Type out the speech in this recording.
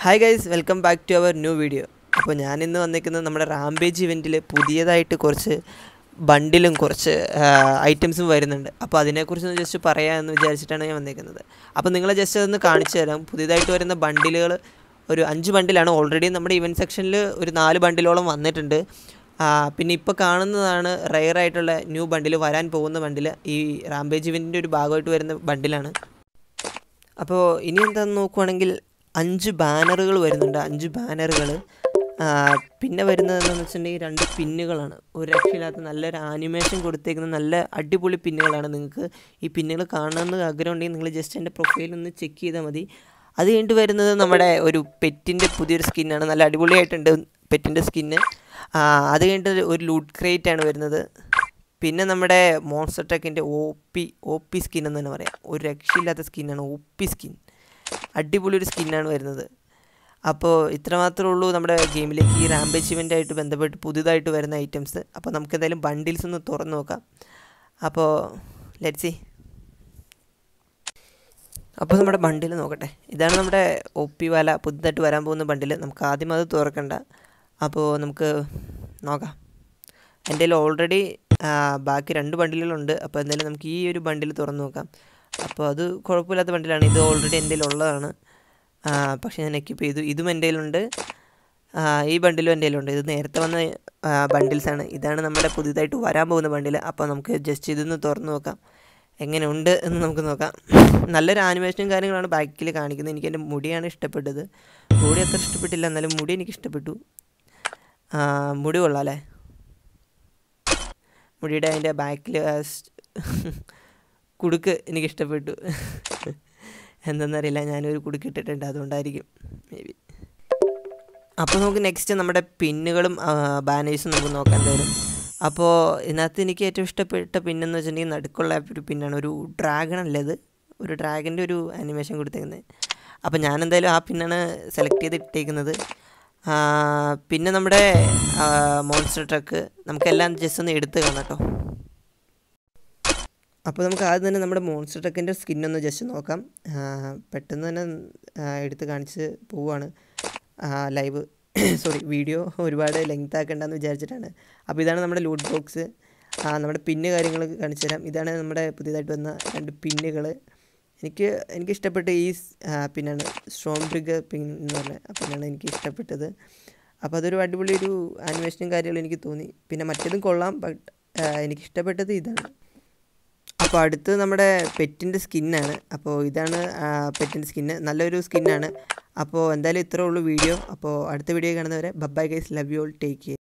hi guys welcome back to our new video അപ്പോൾ ഞാനിന്ന് വന്നിരിക്കുന്നത് നമ്മുടെ റാംപേജ് ഇവൻറ്റിൽ പുതിയതായിട്ട് കുറച്ച് ബണ്ടിലും കുറച്ച് ഐറ്റംസും വരുന്നുണ്ട് അപ്പോൾ അതിനെക്കുറിച്ച് ജസ്റ്റ് പറയാമെന്ന് വിചാരിച്ചിട്ടാണ് ഞാൻ വന്നിരിക്കുന്നത് അപ്പോൾ നിങ്ങളെ ജസ്റ്റ് അതൊന്ന് കാണിച്ചു തരാം പുതിയതായിട്ട് വരുന്ന ബണ്ടിലുകൾ ഒരു അഞ്ച് ബണ്ടിലാണ് ഓൾറെഡി നമ്മുടെ ഇവൻറ്റ് സെക്ഷനിൽ ഒരു നാല് ബണ്ടിലോളം വന്നിട്ടുണ്ട് ആ, പിന്നെ ഇപ്പോൾ കാണുന്നതാണ് റെയർ ആയിട്ടുള്ള ന്യൂ ബണ്ടിൽ വരാൻ പോകുന്ന ബണ്ടിൽ ഈ റാംപേജ് ഇവൻറ്റിൻ്റെ ഒരു ഭാഗമായിട്ട് വരുന്ന ബണ്ടിലാണ് അപ്പോൾ ഇനി എന്താണെന്ന് നോക്കുവാണെങ്കിൽ അഞ്ച് ബാനറുകൾ വരുന്നുണ്ട് അഞ്ച് ബാനറുകൾ പിന്നെ വരുന്നത് എന്താണെന്ന് വെച്ചിട്ടുണ്ടെങ്കിൽ രണ്ട് പിന്നുകളാണ് ഒരു രക്ഷയില്ലാത്ത നല്ലൊരു ആനിമേഷൻ കൊടുത്തേക്കുന്ന നല്ല അടിപൊളി പിന്നുകളാണ് നിങ്ങൾക്ക് ഈ പിന്നുകൾ കാണണമെന്ന് ആഗ്രഹം ഉണ്ടെങ്കിൽ നിങ്ങൾ ജസ്റ്റ് എൻ്റെ പ്രൊഫൈൽ ഒന്ന് ചെക്ക് ചെയ്താൽ മതി അത് കഴിഞ്ഞിട്ട് വരുന്നത് നമ്മുടെ ഒരു പെറ്റിൻ്റെ പുതിയൊരു സ്കിന്നാണ് നല്ല അടിപൊളിയായിട്ടുണ്ട് പെറ്റിൻ്റെ സ്കിന്ന് അത് കഴിഞ്ഞിട്ട് ഒരു ലൂട്ട് ക്രേറ്റ് ആണ് വരുന്നത് പിന്നെ നമ്മുടെ മോൺസ്റ്റർ ടെക്കിൻ്റെ O P O P skin എന്ന് തന്നെ പറയാം ഒരു രക്ഷയില്ലാത്ത സ്കിന്നാണ് ഒ പി സ്കിൻ അടിപൊളി ഒരു സ്കിന്നാണ് വരുന്നത് അപ്പോൾ ഇത്ര മാത്രമേ ഉള്ളൂ നമ്മുടെ ഗെയിമിലേക്ക് ഈ റാമ്പേജ് ഇവൻ്റായിട്ട് ബന്ധപ്പെട്ട് പുതുതായിട്ട് വരുന്ന ഐറ്റംസ് അപ്പോൾ നമുക്ക് എന്തായാലും ബണ്ടിൽസ് ഒന്ന് തുറന്ന് നോക്കാം അപ്പോൾ ലെറ്റ് സി അപ്പോൾ നമ്മുടെ ബണ്ടിൽ നോക്കട്ടെ ഇതാണ് നമ്മുടെ ഒ പി വാല പുതുതായിട്ട് വരാൻ പോകുന്ന ബണ്ടിൽ നമുക്ക് ആദ്യം അത് തുറക്കണ്ട അപ്പോൾ നമുക്ക് നോക്കാം എൻ്റെ കയ്യിൽ ഓൾറെഡി ബാക്കി രണ്ട് ബണ്ടിലുകളുണ്ട് അപ്പോൾ എന്തായാലും നമുക്ക് ഈ ഒരു ബണ്ടിൽ തുറന്ന് നോക്കാം അപ്പോൾ അത് കുഴപ്പമില്ലാത്ത ബണ്ടിലാണ് ഇത് ഓൾറെഡി എൻ്റെ ഉള്ളതാണ് പക്ഷേ ഞാൻ എക്യൂപ്പ് ചെയ്തു ഇതും എൻ്റെ കയ്യിലുണ്ട് ആ, ഈ ബണ്ടിലും എൻ്റെ കയ്യിലുണ്ട് ഇത് നേരത്തെ വന്ന ബണ്ടിൽസാണ് ഇതാണ് നമ്മുടെ പുതിയതായിട്ട് വരാൻ പോകുന്ന ബണ്ടിൽ അപ്പോൾ നമുക്ക് ജസ്റ്റ് ഇതൊന്ന് തുറന്ന് നോക്കാം എങ്ങനെയുണ്ട് എന്ന് നമുക്ക് നോക്കാം നല്ലൊരു ആനിമേഷനും കാര്യങ്ങളാണ് ബാക്കിൽ കാണിക്കുന്നത് എനിക്ക് എൻ്റെ മുടിയാണ് ഇഷ്ടപ്പെട്ടത് മുടി അത്ര ഇഷ്ടപ്പെട്ടില്ല എന്നാലും മുടി എനിക്ക് ഇഷ്ടപ്പെട്ടു ആ, മുടി കൊള്ളാം അല്ലേ മുടിയുടെ അതിൻ്റെ ബാക്കിൽ കുടുക്ക് എനിക്ക് ഇഷ്ടപ്പെട്ടു എന്തെന്നറിയില്ല ഞാനൊരു കുടുക്ക് ഇട്ടിട്ടുണ്ട് അതുകൊണ്ടായിരിക്കും മേ ബി അപ്പോൾ നമുക്ക് നെക്സ്റ്റ് നമ്മുടെ പിന്നുകളും ബാനേഴ്സും നമുക്ക് നോക്കാം എന്തായാലും അപ്പോൾ ഇതിനകത്ത് എനിക്ക് ഏറ്റവും ഇഷ്ടപ്പെട്ട പിന്നെന്ന് വെച്ചിട്ടുണ്ടെങ്കിൽ നടുക്കുള്ള ഒരു പിന്നാണ് ഒരു ഡ്രാഗൺ അല്ലേ ഇത് ഒരു ഡ്രാഗൻ്റെ ഒരു ആനിമേഷൻ കൊടുത്തേക്കുന്നത് അപ്പോൾ ഞാൻ എന്തായാലും ആ പിന്നാണ് സെലക്ട് ചെയ്ത് ഇട്ടേക്കുന്നത് ആ, പിന്നെ നമ്മുടെ മോൺസ്റ്റർ ട്രക്ക് നമുക്കെല്ലാം ജസ്റ്റ് ഒന്ന് എടുത്ത് കാണാം കേട്ടോ അപ്പോൾ നമുക്ക് ആദ്യം തന്നെ നമ്മുടെ മോൺസ്റ്റർ ട്രക്കിൻ്റെ സ്കിന്നൊന്ന് ജസ്റ്റ് നോക്കാം ആ, പെട്ടെന്ന് തന്നെ ആ, എടുത്ത് കാണിച്ച് പോവുകയാണ് ലൈവ് സോറി വീഡിയോ ഒരുപാട് ലെങ്ത് ആക്കണ്ടെന്ന് വിചാരിച്ചിട്ടാണ് അപ്പോൾ ഇതാണ് നമ്മുടെ ലൂട്ട് ബോക്സ് നമ്മുടെ പിന്ന് കാര്യങ്ങൾ കാണിച്ചു തരാം ഇതാണ് നമ്മുടെ പുതിയതായിട്ട് വന്ന രണ്ട് പിന്നുകൾ എനിക്ക് എനിക്ക് ഇഷ്ടപ്പെട്ട ഈ സ്- ആ, പിന്നാണ് സ്ട്രോങ് ബ്രിഗ് പിൻ എന്ന് പറഞ്ഞ ആ പിന്നാണ് എനിക്ക് ഇഷ്ടപ്പെട്ടത് അപ്പോൾ അതൊരു അടിപൊളി ഒരു ആനിമേഷനും കാര്യങ്ങളും എനിക്ക് തോന്നി പിന്നെ മറ്റേതും കൊള്ളാം ബട്ട് എനിക്ക് ഇഷ്ടപ്പെട്ടത് ഇതാണ് അപ്പോൾ അടുത്ത് നമ്മുടെ പെറ്റിൻ്റെ സ്കിന്നാണ് അപ്പോൾ ഇതാണ് പെറ്റിൻ്റെ സ്കിന്ന് നല്ലൊരു സ്കിന്നാണ് അപ്പോൾ എന്തായാലും ഇത്രേ ഉള്ളൂ വീഡിയോ അപ്പോൾ അടുത്ത വീഡിയോ കാണുന്നവരെ bye bye guys love you all take care